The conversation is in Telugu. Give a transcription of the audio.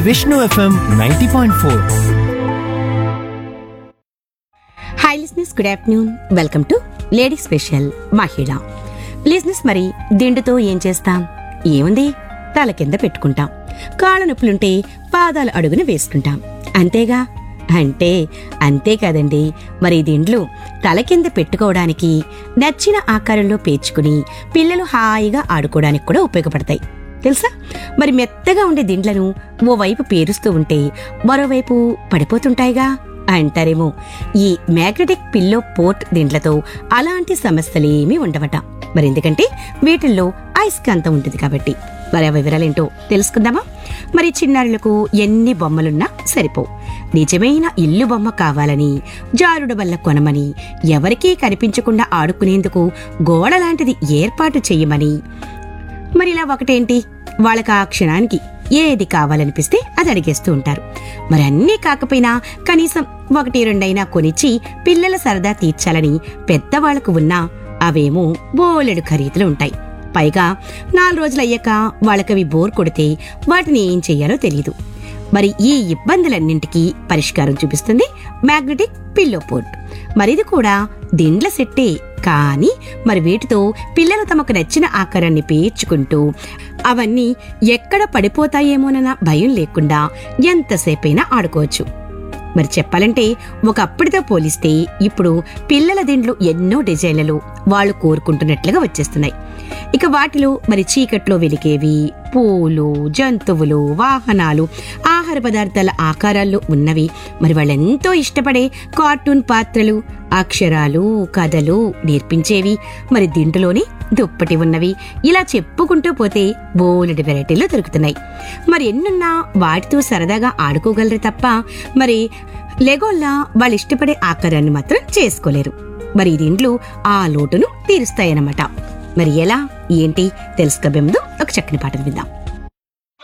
Vishnu FM ninety point four hi listeners good afternoon welcome to lady special మహిళ లిస్నెస్ మరి దిండుతో ఏం చేస్తాం ఏముంది తల కింద పెట్టుకుంటాం కాళ్ళ నొప్పులుంటే పాదాల అడుగున వేసుకుంటాం అంతేగా అంటే అంతే కదండి మరి ఈ దిండ్లు తల కింద పెట్టుకోవడానికి నచ్చిన ఆకారంలో పేర్చుకుని పిల్లలు హాయిగా ఆడుకోవడానికి కూడా ఉపయోగపడతాయి తెలుసా మరి మెత్తగా ఉండే దిండ్లను ఓవైపు పేరుస్తూ ఉంటే మరోవైపు పడిపోతుంటాయిగా అంటారేమో ఈ మ్యాగ్నెటిక్ పిల్లో పోర్ట్ దిండ్లతో అలాంటి సమస్యలేమీ ఉండవట మరి ఎందుకంటే వీటిల్లో అయస్కాంతం ఉంటుంది కాబట్టి మరి ఆ వివరాలేంటో తెలుసుకుందామా మరి చిన్నారులకు ఎన్ని బొమ్మలున్నా సరిపో నిజమైన ఇల్లు బొమ్మ కావాలని జారుడు వల్ల కొనమని ఎవరికీ కనిపించకుండా ఆడుకునేందుకు గోడ లాంటిది ఏర్పాటు చెయ్యమని మరి ఇలా ఒకటేంటి వాళ్ళకి ఆ క్షణానికి ఏది కావాలనిపిస్తే అది అడిగేస్తూ ఉంటారు మరి అన్నీ కాకపోయినా కనీసం ఒకటి రెండైనా కొనిచ్చి పిల్లల సరదా తీర్చాలని పెద్దవాళ్లకు ఉన్నా అవేమో బోలెడు ఖరీదులు ఉంటాయి పైగా నాలుగు రోజులు అయ్యాక వాళ్ళకవి బోర్ కొడితే వాటిని ఏం చెయ్యాలో తెలియదు మరి ఈ ఇబ్బందులన్నింటికీ పరిష్కారం చూపిస్తుంది మ్యాగ్నెటిక్ పిల్లో పోర్ట్ మరి ఇది కూడా దిండ్ల సెట్టే కానీ మరి వీటితో పిల్లలు తమకు నచ్చిన ఆకారాన్ని పేర్చుకుంటూ అవన్నీ ఎక్కడ పడిపోతాయేమోనన్న భయం లేకుండా ఎంతసేపైనా ఆడుకోవచ్చు మరి చెప్పాలంటే ఒకప్పటితో పోలిస్తే ఇప్పుడు పిల్లల దిండ్లు ఎన్నో డిజైన్లలో వాళ్ళు కోరుకుంటున్నట్లుగా వచ్చేస్తున్నాయి ఇక వాటిలో మరి చీకట్లో వెలిగేవి పూలు జంతువులు వాహనాలు ఆహార పదార్థాల ఆకారాల్లో ఉన్నవి మరి వాళ్ళెంతో ఇష్టపడే కార్టూన్ పాత్రలు అక్షరాలు కథలు నేర్పించేవి మరి దిండులోని దుప్పటి ఉన్నవి ఇలా చెప్పుకుంటూ పోతే బోలెడు వెరైటీలు దొరుకుతున్నాయి మరి ఎన్నున్నా వాటితో సరదాగా ఆడుకోగలరు తప్ప మరి లెగోల్లా వాళ్ళు ఇష్టపడే ఆకారాన్ని మాత్రం చేసుకోలేరు మరి ఈ దిండ్లు ఆ లోటును తీరుస్తాయన్నమాట మరి ఎలా ఏంటి తెలుసుకోబే ముందు ఒక చక్కని పాటను విందాం